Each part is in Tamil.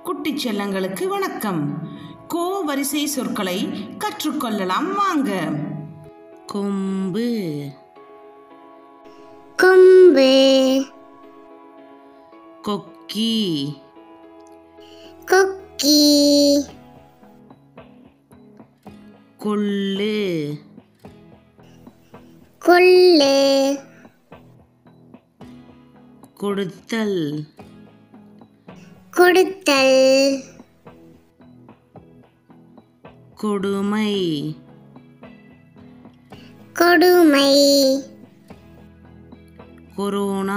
குட்டிச் செல்லங்களுக்கு வணக்கம் கோ வரிசை சொற்களை கற்றுக்கொள்ளலாம் வாங்க கொம்பு கொம்பு கொக்கி கொக்கி கொள்ளு கொள்ளு கொடுத்தல் கொடுத்தல் கொடுமை கொடுமை கொரோனா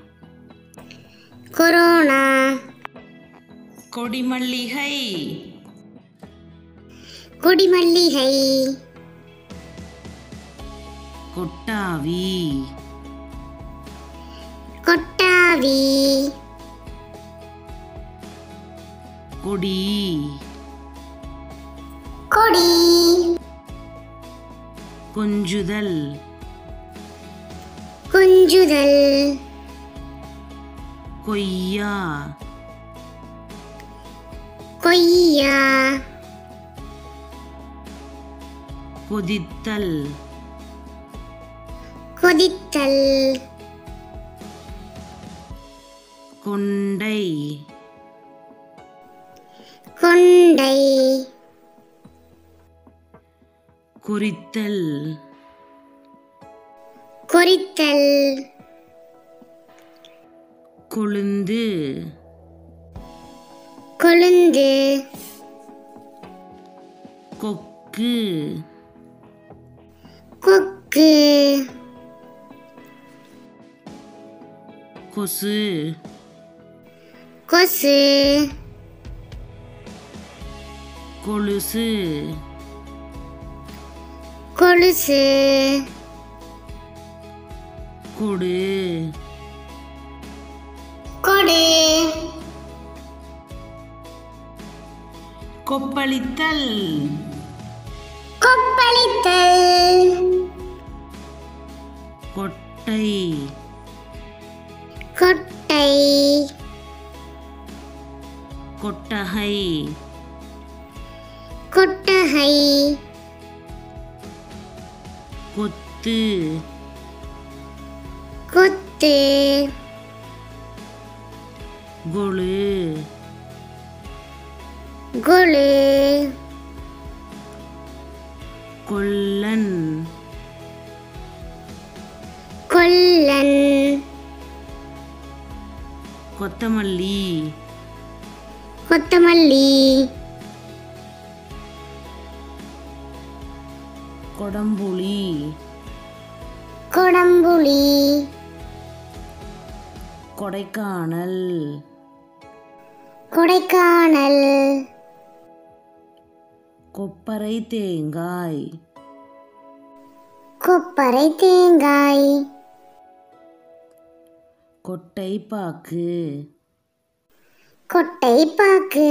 கொரோனா கொடிமல்லிகை குடிமல்லிகை கொட்டாவி கொட்டாவி கொடி கொடி கொஞ்சுதல் குஞ்சுதல் கொய்யா கொய்யா கொதித்தல் கொதித்தல் கொண்டை கொண்டை குறித்தல் கொறித்தல் கொழுந்து கொழுந்து கொக்கு கொக்கு கொசு கொசு கொலுசு கொலுசு கொடு கொடு கொப்பளித்தல் கொப்பளித்தல் கொட்டை கொட்டை கொட்டகை கொட்டகை கொத்து கொத்து கொழு கொழு கொல்லன் கொல்லன் கொத்தமல்லி கொத்தமல்லி கொடம்புளி கொடம்புளி கொடைக்கானல் கொடைக்கானல் கொப்பரை தேங்காய் கொப்பரை தேங்காய் கொட்டைப்பாக்கு கொட்டைப்பாக்கு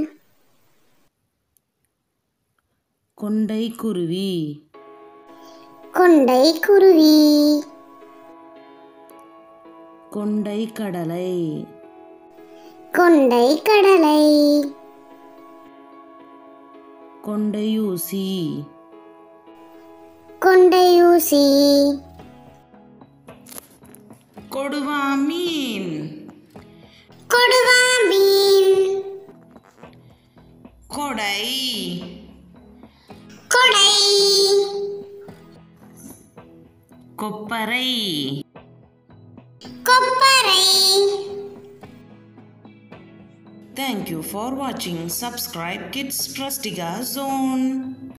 கொண்டை குருவி கொண்டை குருவி கொண்டை கடலை கொண்டை கடலை கொண்டையூசி கொண்டையூசி கொடுவா மீன் கொடுவா மீன் கொடை கொடை கொப்பரை கொப்பரை Thank you for watching. Subscribe Kids Trustiga Zone.